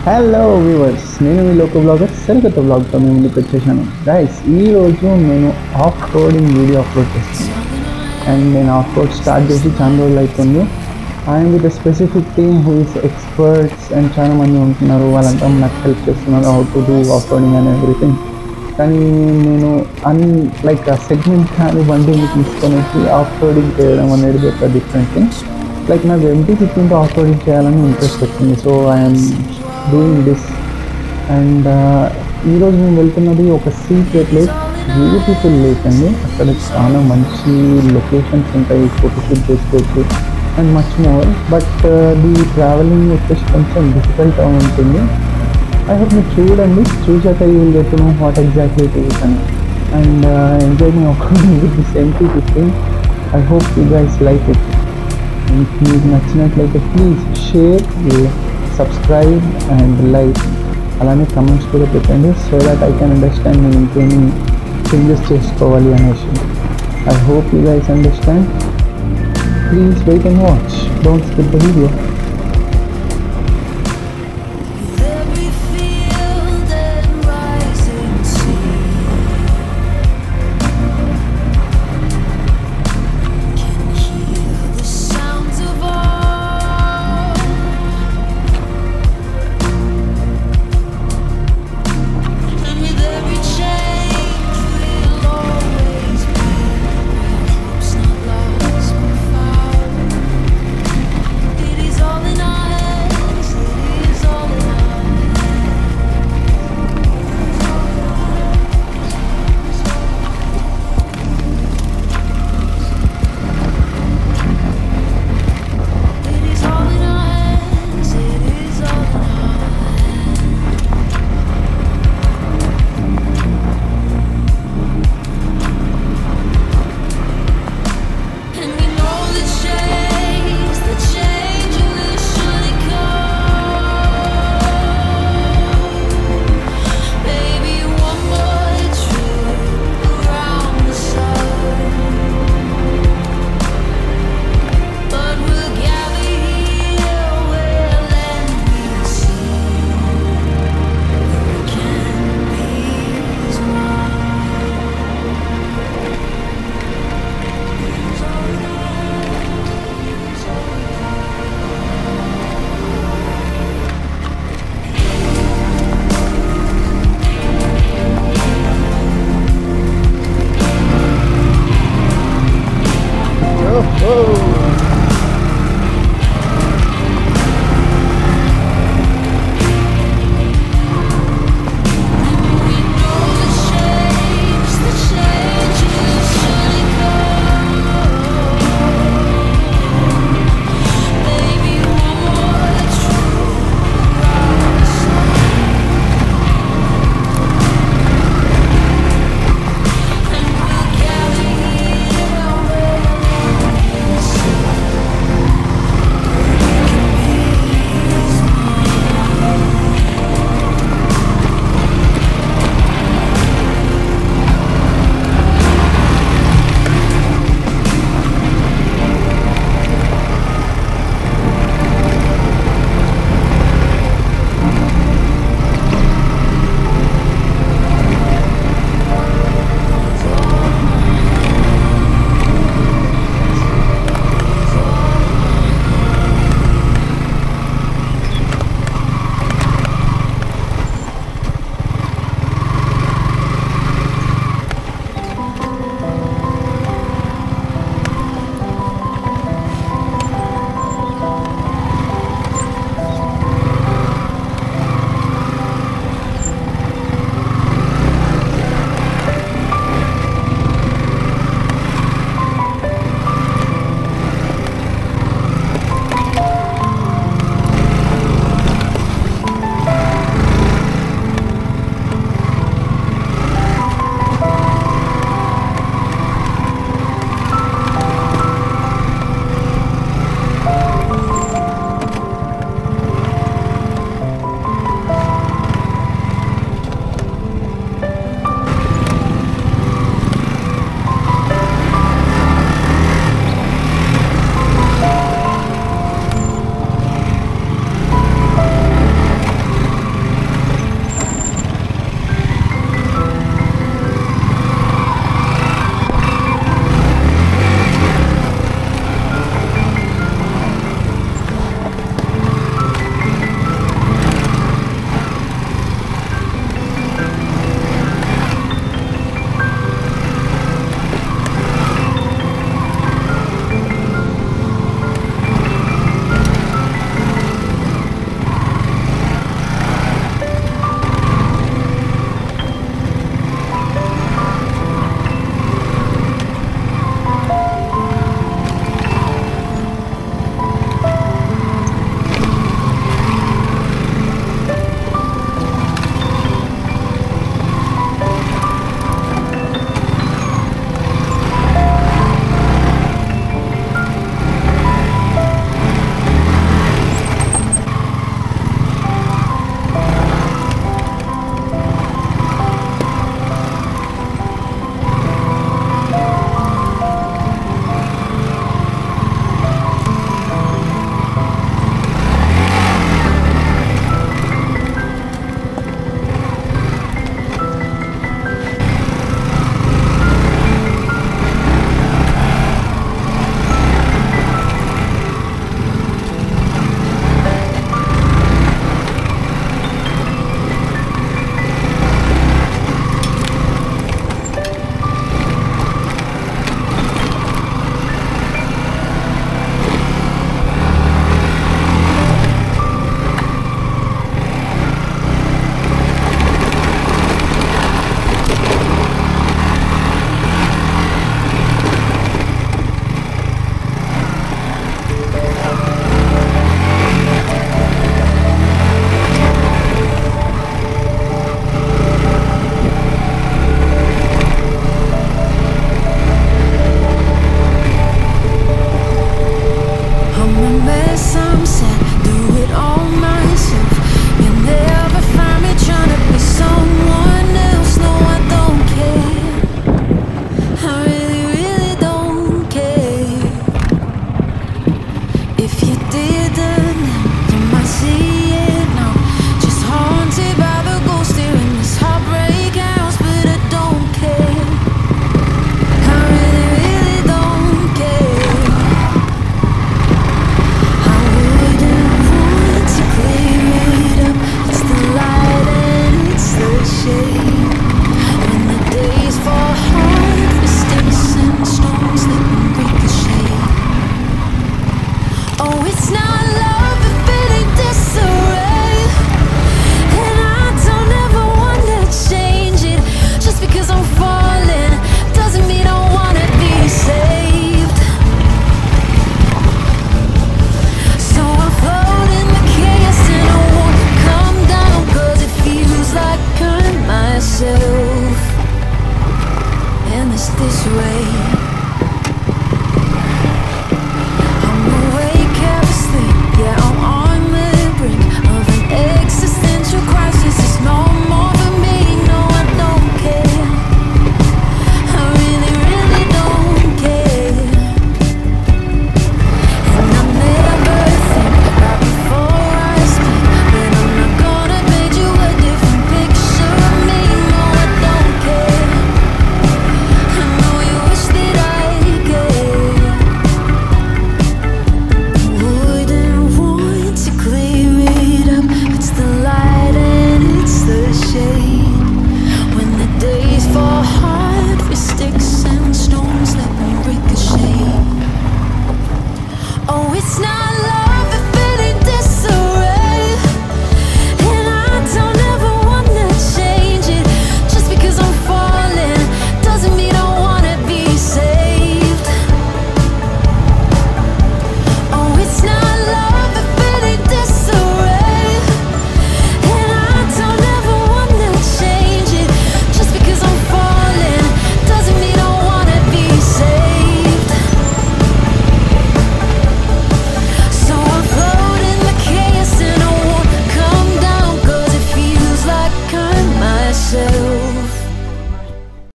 hello viewers నేను మీ లోక blogger సరికొత్త బ్లాగ్తో మేము ముందుకు వచ్చేసాను గైస్ ఈరోజు నేను ఆఫ్ రోడింగ్ వీడియో అప్లోడ్ చేస్తాను అండ్ నేను ఆఫ్ రోడ్ స్టార్ట్ చేసి చాలా రోజులు అవుతుంది and with specific team who is experts and చాలా మంది ఉంటున్నారు వాళ్ళంతా నాకు హెల్ప్ చేస్తున్నారు how to do off roading and everything కానీ నేను అన్ లైక్ ఆ సెగ్మెంట్ కానీ బండిని తీసుకొని ఆఫ్ రోడింగ్ చేయడం అనేది ఒక డిఫరెంట్ థింగ్ లైక్ నాకు ఎంటీ ఫిఫ్టీన్తో ఆఫ్ రోడింగ్ చేయాలని ఇంట్రెస్ట్ వచ్చింది so I'm doing this and ఈరోజు మేము వెళ్తున్నది ఒక సీక్రెట్ లేక్ బ్యూటిఫుల్ లేక్ అండి అక్కడ చాలా మంచి లొకేషన్స్ ఉంటాయి ఫోటోషూట్ చేసుకోవచ్చు and much more but the travelling వచ్చేసి కొంచెం డిఫికల్ట్ ఉంటుంది ఐ హోప్ మీరు చూడండి చూసాక you will get know what exactly it is అని అండ్ ఎంజాయ్ మీ according with this MT fifteen I hope you guys like it మీకు నచ్చినట్లయితే please share subscribe and like అలానే కమెంట్స్ కూడా పెట్టండి so that I can understand నేను ఇంకేమి changes చేసుకోవాలి అనేసి I hope you guys understand please wait and watch don't skip the video